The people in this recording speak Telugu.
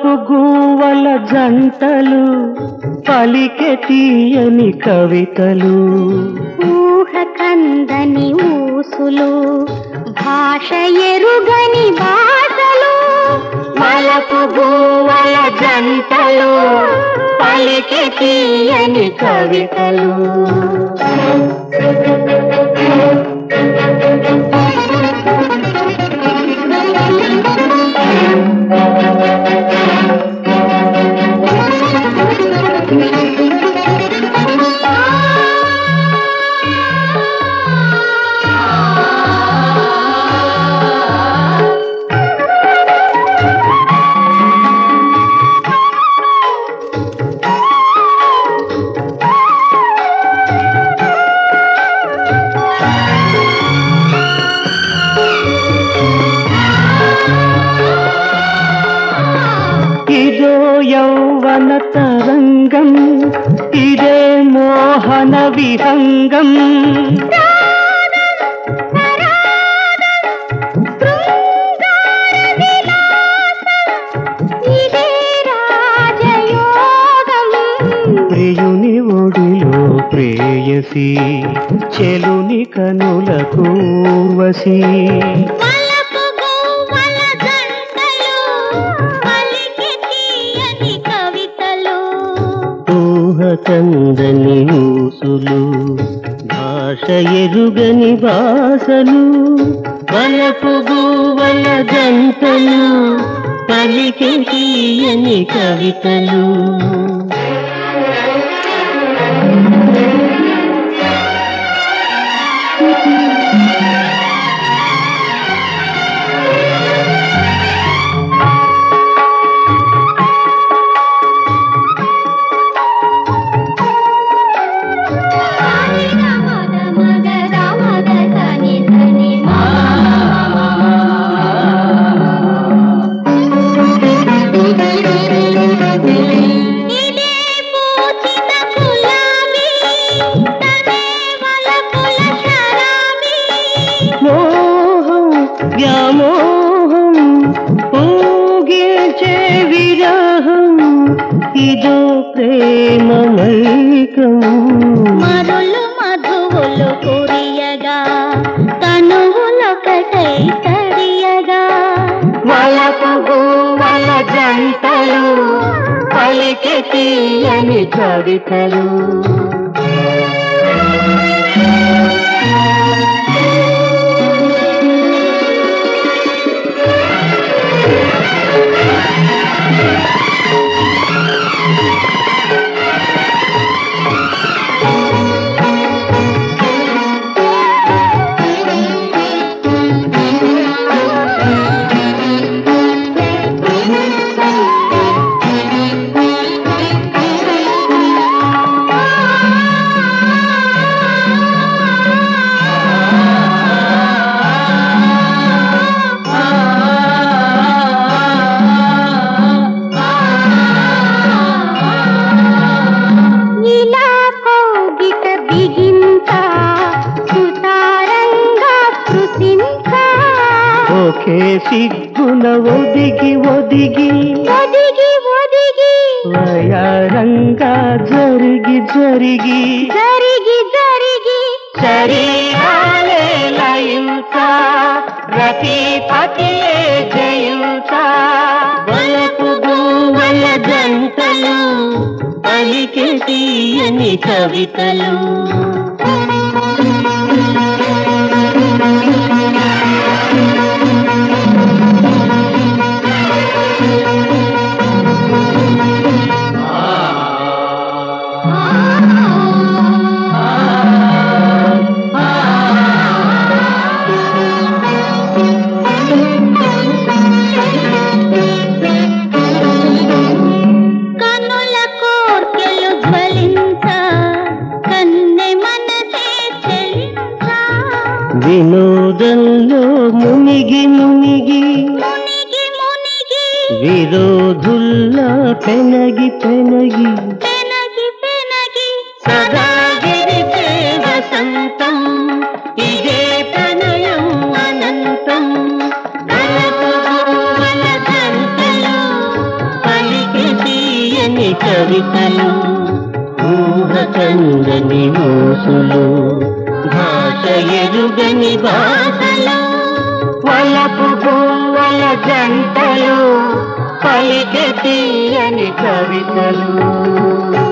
వలపు గూవల జంటలు పలికె తీయని కవితలు ఊహ కందని ఊసులు భాష ఎరుగని భాషలు వలపు గూవల జంటలు పలికె తీయని కవితలు ఇదో యౌవన తరంగం ఇదే మోహన విహంగం ఇదే రాజయోగం ప్రియుని ఒడిలో ప్రేయసి చెలుని కనుల కూర్వశి వలపు గోవల జంటలు పలికి తీయని కవితలు ఊహ కందని ఊసులు భాష ఎరుగని భాషలు వలపు గూవల జంటలు పలికి తీయని కవితలు మగ మగ మగ సని సని ఇదే పూచిన గులాబీ తనే వలపుల శరాబీ మోహం వ్యామోహం ఊగిల్చే విరహం ఇదో ప్రేమ మైకం మరులు మధువులు కురియగా తనువులొకటై తడియగా వలపు గోవల జంటలు పలికి తీయని కవితలు ఇలా కౌగిట బిగింత సుతారంగా స్పృశించ ఒకే సిగ్గున ఒదిగి ఒదిగి ఒదిగి ఒదిగి వయారంగా జరిగి జరిగి జరిగి జరిగి శరీరాలే లయించ రతిపతియే జయించ వలపు గోవల జంటలు పలికి తీయని కవితలు కనుల కోర్కెలు జ్వలించ కన్నె మనసే చెలించ వినోదంలో మునిగి మునిగి మునిగి మునిగి విరోధుల్లా పెనగి పెనగి పెనగి పెనగి సదా గిరిచే వసంతం ఇదే ప్రణయం అనంతం వలపు గోవల జంటలు కవితలు ఊహ కందని ఊసులు భాష ఎరుగని భాషలు వలపు పువ్వల జంటలు పలికి తీయని కవితలు